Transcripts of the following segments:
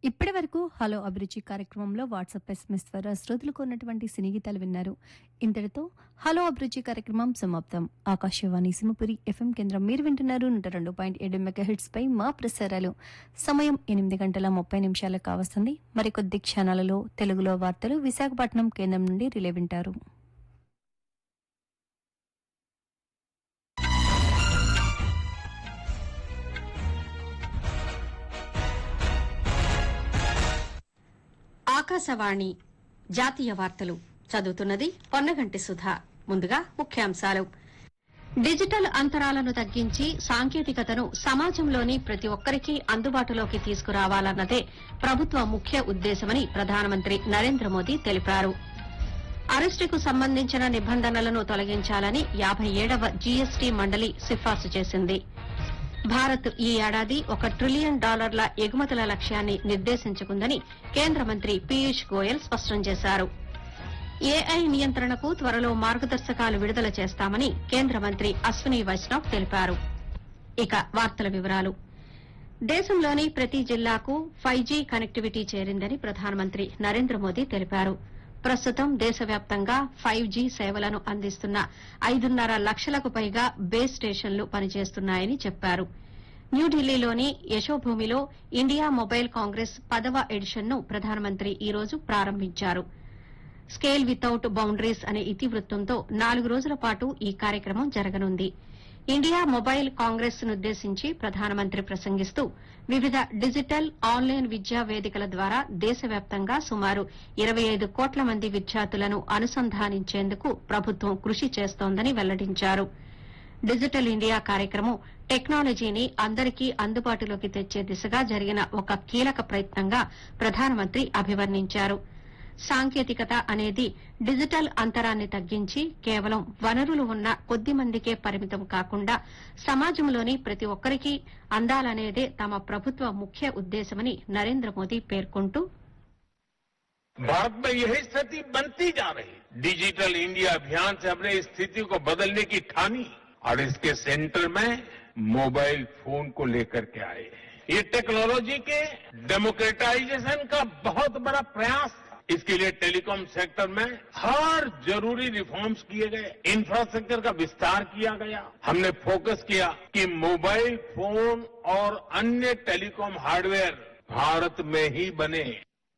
ఇప్పటి వరకు హలో అభిరుచి కార్యక్రమంలో వాట్సాప్ ఎస్ఎంఎస్ ద్వారా శ్రోతలకు ఉన్నటువంటి సినీ గీతాలు విన్నారు ఇంతటితో హలో అభిరుచి కార్యక్రమం సమాప్తం ఆకాశవాణి సింహపురి ఎఫ్ఎం కేంద్రం మీరు వింటున్నారు నూట రెండు పాయింట్ ఏడు మెగా హిట్స్ పై మా ప్రసారాలు సమయం ఎనిమిది గంటల ముప్పై నిమిషాలకు కావస్తుంది మరికొద్ది క్షణాలలో తెలుగులో వార్తలు విశాఖపట్నం కేంద్రం నుండి రిలే వింటారు ఆకాశవాణి జాతీయ వార్తలు చదువుతున్నది పొన్నగంటి సుధా ముందుగా ముఖ్యాంశాలు డిజిటల్ అంతరాలను తగ్గించి సాంకేతికతను సమాజంలోని ప్రతి ఒక్కరికి అందుబాటులోకి తీసుకురావాలన్నదే ప్రభుత్వ ముఖ్య ఉద్దేశమని ప్రధానమంత్రి నరేంద్ర మోదీ తెలిపారు అరెస్టుకు సంబంధించిన నిబంధనలను తొలగించాలని యాభై ఏడవ జీఎస్టీ మండలి సిఫార్సు చేసింది భారత్ ఈ ఏడాది ఒక ట్రిలియన్ డాలర్ల ఎగుమతుల లక్ష్యాన్ని నిర్దేశించుకుందని కేంద్ర మంత్రి పీయూష్ గోయల్ స్పష్టం చేశారు ఏఐ నియంత్రణకు త్వరలో మార్గదర్శకాలు విడుదల చేస్తామని కేంద్ర మంత్రి అశ్విని వైష్ణవ్ తెలిపారు ఇక వార్తల వివరాలు దేశంలోని ప్రతి జిల్లాకు ఫైవ్ జీ కనెక్టివిటీ చేరిందని ప్రధానమంత్రి నరేంద్ర మోదీ తెలిపారు ప్రస్తుతం దేశవ్యాప్తంగా ఫైవ్ జీ సేవలను అందిస్తున్న ఐదున్నర లక్షలకు పైగా బేస్ స్టేషన్లు పనిచేస్తున్నాయని చెప్పారు న్యూఢిల్లీలోని యశోభూమిలో ఇండియా మొబైల్ కాంగ్రెస్ పదవ ఎడిషన్ను ప్రధానమంత్రి ఈ రోజు ప్రారంభించారు స్కేల్ వితౌట్ బౌండరీస్ అనే ఇతివృత్తంతో నాలుగు రోజుల పాటు ఈ కార్యక్రమం జరగనుంది ఇండియా మొబైల్ కాంగ్రెస్ నుద్దేశించి ప్రధానమంత్రి ప్రసంగిస్తూ వివిధ డిజిటల్ ఆన్లైన్ విద్యా వేదికల ద్వారా దేశవ్యాప్తంగా సుమారు ఇరవై ఐదు కోట్ల మంది విద్యార్థులను అనుసంధానించేందుకు ప్రభుత్వం కృషి చేస్తోందని వెల్లడించారు డిజిటల్ ఇండియా కార్యక్రమం టెక్నాలజీని అందరికీ అందుబాటులోకి తెచ్చే దిశగా జరిగిన ఒక కీలక ప్రయత్నంగా ప్రధానమంత్రి అభివర్ణించారు సాంకేతికత అనేది డిజిటల్ అంతరాన్ని తగ్గించి కేవలం వనరులు ఉన్న కొద్ది మందికే పరిమితం కాకుండా సమాజంలోని ప్రతి ఒక్కరికి అందాలనేదే తమ ప్రభుత్వ ముఖ్య ఉద్దేశమని నరేంద్ర మోదీ పేర్కొంటూ भारत में यही स्थिति बनती जा रही डिजिटल इंडिया अभियान से हमने इस स्थिति को बदलने की ठानी और इसके सेंटर में मोबाइल फोन को लेकर के आए ये टेक्नोलॉजी के डेमोक्रेटाइजेशन का बहुत बड़ा प्रयास था इसके लिए टेलीकॉम सेक्टर में हर जरूरी रिफॉर्म्स किए गए इंफ्रास्ट्रक्चर का विस्तार किया गया हमने फोकस किया कि मोबाइल फोन और अन्य टेलीकॉम हार्डवेयर भारत में ही बने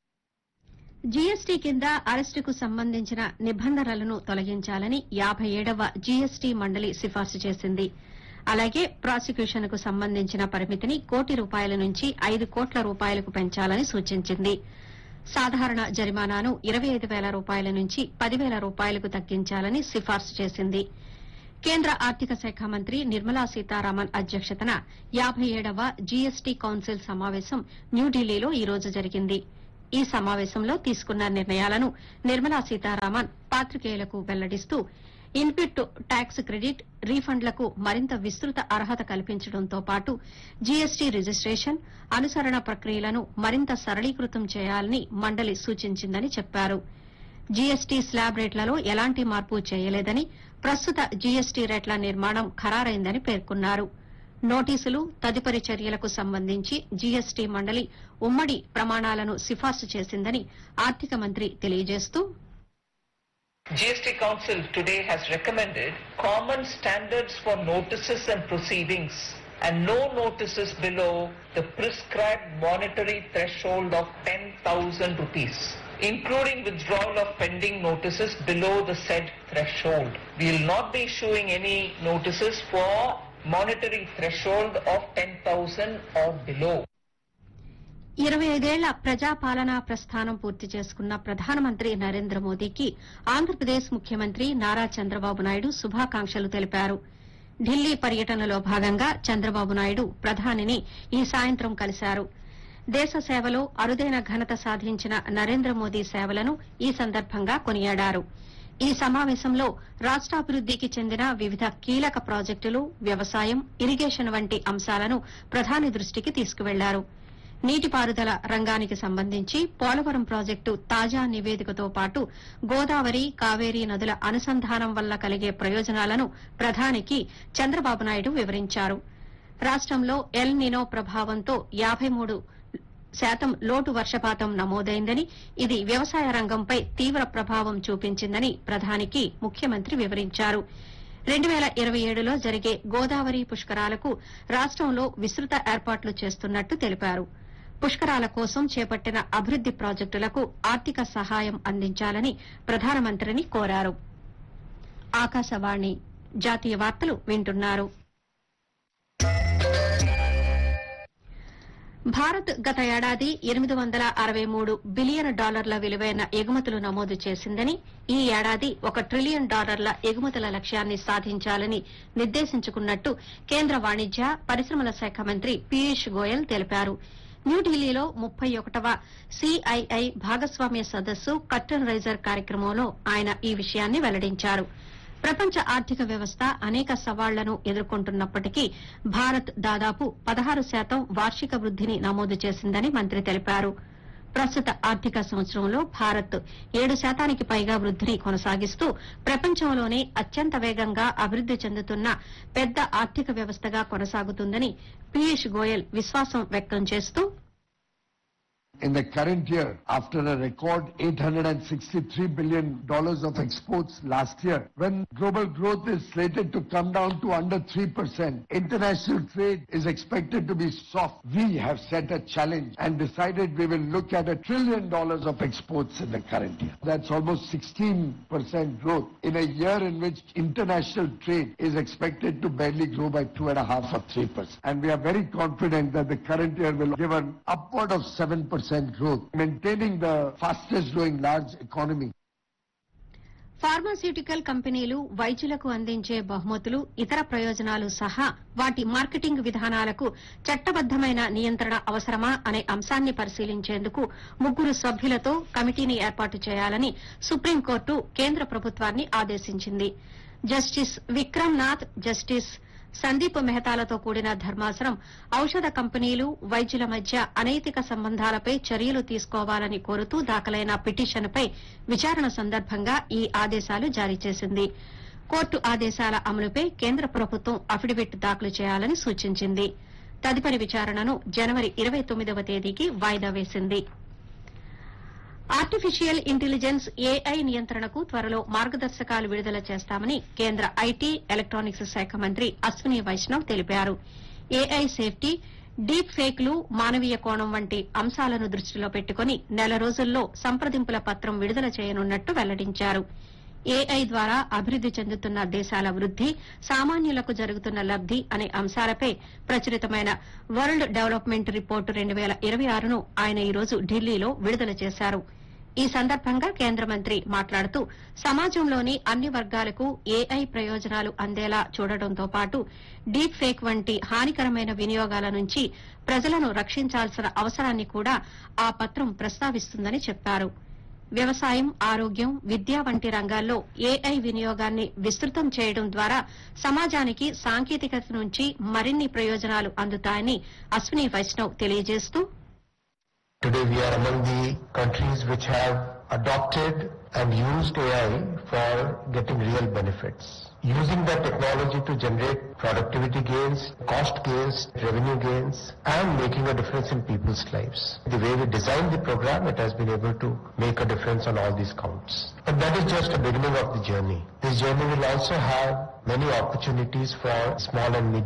జీఎస్టీ కింద అరెస్టుకు సంబంధించిన నిబంధనలను తొలగించాలని యాభై ఏడవ జీఎస్టీ మండలి సిఫార్సు చేసింది అలాగే ప్రాసిక్యూషన్కు సంబంధించిన పరిమితిని కోటి రూపాయల నుంచి ఐదు కోట్ల రూపాయలకు పెంచాలని సూచించింది సాధారణ జరిమానాను ఇరవై ఐదు వేల రూపాయల నుంచి పదివేల రూపాయలకు తగ్గించాలని సిఫార్సు చేసింది కేంద్ర ఆర్థిక శాఖ మంత్రి నిర్మలా సీతారామన్ అధ్యక్షతన యాభై ఏడవ జీఎస్టీ కౌన్సిల్ సమావేశం న్యూఢిల్లీలో ఈ రోజు జరిగింది ఈ సమావేశంలో తీసుకున్న నిర్ణయాలను నిర్మలా సీతారామన్ పాత్రికేయులకు వెల్లడిస్తూ ఇన్పుట్ ట్యాక్స్ క్రెడిట్ రీఫండ్లకు మరింత విస్తృత అర్హత కల్పించడంతో పాటు జీఎస్టీ రిజిస్టేషన్ అనుసరణ ప్రక్రియలను మరింత సరళీకృతం చేయాలని మండలి సూచించిందని చెప్పారు జీఎస్టీ స్లాబ్ రేట్లలో ఎలాంటి మార్పు చేయలేదని ప్రస్తుత జీఎస్టీ రేట్ల నిర్మాణం ఖరారైందని పేర్కొన్నారు నోటీసులు తదుపరి చర్యలకు సంబంధించి జీఎస్టీ మండలి ఉమ్మడి ప్రమాణాలను సిఫార్సు చేసిందని ఆర్థిక మంత్రి తెలియజేస్తూ GST Council today has recommended common standards for notices and proceedings and no notices below the prescribed monetary threshold of 10,000 rupees, including withdrawal of pending notices below the said threshold. We will not be issuing any notices for monetary threshold of 10,000 or below. ఇరవై ఐదేళ్ల ప్రజాపాలనా ప్రస్థానం పూర్తి చేసుకున్న ప్రధానమంత్రి నరేంద్ర మోదీకి ఆంధ్రప్రదేశ్ ముఖ్యమంత్రి నారా చంద్రబాబు నాయుడు శుభాకాంక్షలు తెలిపారు ఢిల్లీ పర్యటనలో భాగంగా చంద్రబాబు నాయుడు ప్రధానిని ఈ సాయంత్రం కలిశారు దేశ సేవలో అరుదైన ఘనత సాధించిన నరేంద్ర మోదీ సేవలను ఈ సందర్భంగా కొనియాడారు ఈ సమావేశంలో రాష్టాభివృద్దికి చెందిన వివిధ కీలక ప్రాజెక్టులు వ్యవసాయం ఇరిగేషన్ వంటి అంశాలను ప్రధాని దృష్టికి తీసుకువెళ్లారు నీటిపారుదల రంగానికి సంబంధించి పోలవరం ప్రాజెక్టు తాజా నివేదికతో పాటు గోదావరి కావేరీ నదుల అనుసంధానం వల్ల కలిగే ప్రయోజనాలను ప్రధానికి చంద్రబాబు నాయుడు వివరించారు రాష్టంలో ఎల్ నినో ప్రభావంతో యాబై మూడు శాతం లోటు వర్షపాతం నమోదైందని ఇది వ్యవసాయ రంగంపై తీవ్ర ప్రభావం చూపించిందని ప్రధానికి ముఖ్యమంత్రి వివరించారు రెండు వేల ఇరవై ఏడులో జరిగే గోదావరి పుష్కరాలకు రాష్టంలో విస్తృత ఏర్పాట్లు చేస్తున్నట్టు తెలిపారు పుష్కరాల కోసం చేపట్టిన అభివృద్ది ప్రాజెక్టులకు ఆర్థిక సహాయం అందించాలని ప్రధానమంత్రిని కోరారు ఆకాశవాణి జాతీయ వార్తలు వింటున్నారు భారత్ గత ఏడాది ఎనిమిది వందల అరవై మూడు బిలియన్ డాలర్ల విలువైన ఎగుమతులు నమోదు చేసిందని ఈ ఏడాది ఒక ట్రిలియన్ డాలర్ల ఎగుమతుల లక్ష్యాన్ని సాధించాలని నిర్దేశించుకున్నట్టు కేంద్ర వాణిజ్య పరిశ్రమల శాఖ మంత్రి పీయూష్ గోయల్ తెలిపారు న్యూఢిల్లీలో ముప్పై ఒకటవ సిఐఐ భాగస్వామ్య సదస్సు కర్టన్ రైజర్ కార్యక్రమంలో ఆయన ఈ విషయాన్ని వెల్లడించారు ప్రపంచ ఆర్థిక వ్యవస్థ అనేక సవాళ్లను ఎదుర్కొంటున్నప్పటికీ భారత్ దాదాపు పదహారు శాతం వార్షిక వృద్దిని నమోదు చేసిందని మంత్రి తెలిపారు ప్రస్తుత ఆర్థిక సంవత్సరంలో భారత్ ఏడు శాతానికి పైగా వృద్దిని కొనసాగిస్తూ ప్రపంచంలోనే అత్యంత వేగంగా అభివృద్ది చెందుతున్న పెద్ద ఆర్థిక వ్యవస్థగా కొనసాగుతుందని పీయూష్ గోయల్ విశ్వాసం వ్యక్తం చేస్తూ In the current year, after a record $863 billion of exports last year, when global growth is slated to come down to under 3%, international trade is expected to be soft. We have set a challenge and decided we will look at a trillion dollars of exports in the current year. That's almost 16% growth in a year in which international trade is expected to barely grow by 2.5 or 3%. And we are very confident that the current year will give an upward of 7% growth, maintaining the fastest growing large economy. Pharmaceutical కంపెనీలు వైద్యులకు అందించే బహుమతులు ఇతర ప్రయోజనాలు సహా వాటి marketing విధానాలకు చట్టబద్దమైన నియంత్రణ అవసరమా అనే అంశాన్ని పరిశీలించేందుకు ముగ్గురు సభ్యులతో కమిటీని ఏర్పాటు చేయాలని సుప్రీంకోర్టు కేంద్ర ప్రభుత్వాన్ని ఆదేశించింది జస్టిస్ విక్రమ్ నాథ్ జస్టిస్ సందీప్ మెహతాలతో కూడిన ధర్మాసనం ఔషధ కంపెనీలు వైద్యుల మధ్య అనైతిక సంబంధాలపై చర్యలు తీసుకోవాలని కోరుతూ దాఖలైన పిటిషన్పై విచారణ సందర్భంగా ఈ ఆదేశాలు జారీ చేసింది కోర్టు ఆదేశాల అమలుపై కేంద్ర ప్రభుత్వం అఫిడవిట్ దాఖలు చేయాలని సూచించింది తదుపరి విచారణను జనవరి ఇరవై తొమ్మిదవ తేదీకి వాయిదా వేసింది ఆర్టిఫిషియల్ ఇంటెలిజెన్స్ ఏఐ నియంత్రణకు త్వరలో మార్గదర్శకాలు విడుదల చేస్తామని కేంద్ర ఐటీ ఎలక్టానిక్స్ శాఖ మంత్రి అశ్విని వైష్ణవ్ తెలిపారు ఏఐ సేఫ్టీ డీప్ ఫేక్లు మానవీయ కోణం వంటి అంశాలను దృష్టిలో పెట్టుకుని నెల రోజుల్లో సంప్రదింపుల పత్రం విడుదల చేయనున్నట్టు వెల్లడించారు ఏఐ ద్వారా అభివృద్ది చెందుతున్న దేశాల వృద్ది సామాన్యులకు జరుగుతున్న లబ్ది అనే అంశాలపై ప్రచురితమైన వరల్డ్ డెవలప్మెంట్ రిపోర్టు రెండు వేల ఇరవై ఆరును ఆయన ఈ రోజు ఢిల్లీలో విడుదల చేశారు ఈ సందర్భంగా కేంద్ర మంత్రి మాట్లాడుతూ సమాజంలోని అన్ని వర్గాలకు ఏఐ ప్రయోజనాలు అందేలా చూడటంతో పాటు డీప్ ఫేక్ వంటి హానికరమైన వినియోగాల నుంచి ప్రజలను రక్షించాల్సిన అవసరాన్ని కూడా ఆ పత్రం ప్రస్తావిస్తుందని చెప్పారు వ్యవసాయం ఆరోగ్యం విద్య వంటి రంగాల్లో ఏఐ వినియోగాన్ని విస్తృతం చేయడం ద్వారా సమాజానికి సాంకేతికత నుంచి మరిన్ని ప్రయోజనాలు అందుతాయని అశ్విని వైష్ణవ్ తెలియజేస్తూ Today we are among the countries which have adopted and used AI for getting real benefits. Using that technology to generate productivity gains, cost gains, revenue gains, and making a difference in people's lives. The way we designed the program, it has been able to make a difference on all these counts. But that is just a beginning of the journey. This journey will also have many opportunities for small and medium